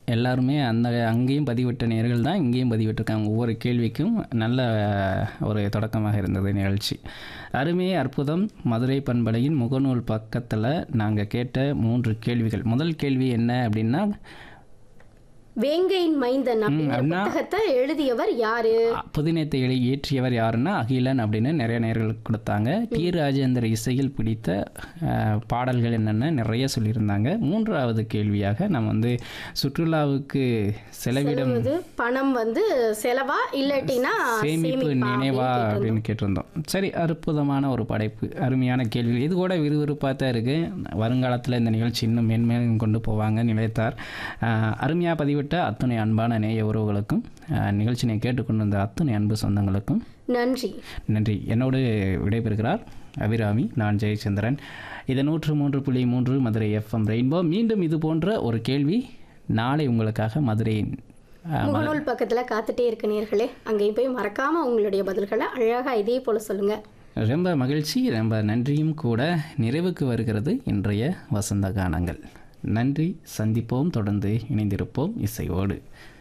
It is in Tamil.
எல்லாருமே அந்த அங்கேயும் பதிவிட்ட நேர்கள் தான் இங்கேயும் பதிவிட்டிருக்காங்க ஒவ்வொரு கேள்விக்கும் நல்ல ஒரு தொடக்கமாக இருந்தது நிகழ்ச்சி அருமை அற்புதம் மதுரை பண்பலையின் முகநூல் பக்கத்தில் நாங்கள் கேட்ட மூன்று கேள்விகள் முதல் கேள்வி என்ன அப்படின்னா வேங்கையின் மைந்தன் அப்படிங்கிற அப்படின்னா- புத்தகத்தை எழுதியவர் யாரு புதினத்தை எழு இயற்றியவர் யாருன்னா அகிலன் அப்படின்னு நிறைய நேர்கள் கொடுத்தாங்க டி ராஜேந்தர் இசையில் பிடித்த அஹ், பாடல்கள் என்னென்ன நிறைய சொல்லியிருந்தாங்க மூன்றாவது கேள்வியாக நம்ம வந்து சுற்றுலாவுக்கு செலவிடும் இது பணம் வந்து செலவா இல்லாட்டினா சேமிப்பு சேமிப்பா நினைவா அப்படின்னு அப்படின்னு கேட்டிருந்தோம் சரி அற்புதமான ஒரு படைப்பு அருமையான கேள்வி இது கூட விறுவிறுப்பாக தான் இருக்குது வருங்காலத்தில் இந்த நிகழ்ச்சி இன்னும் மேன்மேலும் கொண்டு போவாங்க நிலைத்தார் அருமையாக பதிவிட்ட அத்துணை அன்பான நேய உறவுகளுக்கும் அஹ், நிகழ்ச்சியை கேட்டுக்கொண்டு வந்த அத்துணை அன்பு சொந்தங்களுக்கும் நன்றி நன்றி என்னோடு விடைபெறுகிறார் அபிராமி நான் ஜெயச்சந்திரன் இது நூற்று மூன்று புள்ளி மூன்று மதுரை எஃப்எம் ரெயின்போ மீண்டும் இது போன்ற ஒரு கேள்வி நாளை உங்களுக்காக மதுரையின் அஹ், முகநூல் பக்கத்துல காத்துட்டே இருக்கு நேர்களே அங்கேயும் போய் மறக்காம உங்களுடைய பதில்களை அழகா இதே போல சொல்லுங்க ரொம்ப மகிழ்ச்சி ரொம்ப நன்றியும் கூட நிறைவுக்கு வருகிறது இன்றைய வசந்த கானங்கள் நன்றி சந்திப்போம் தொடர்ந்து இணைந்திருப்போம் இசையோடு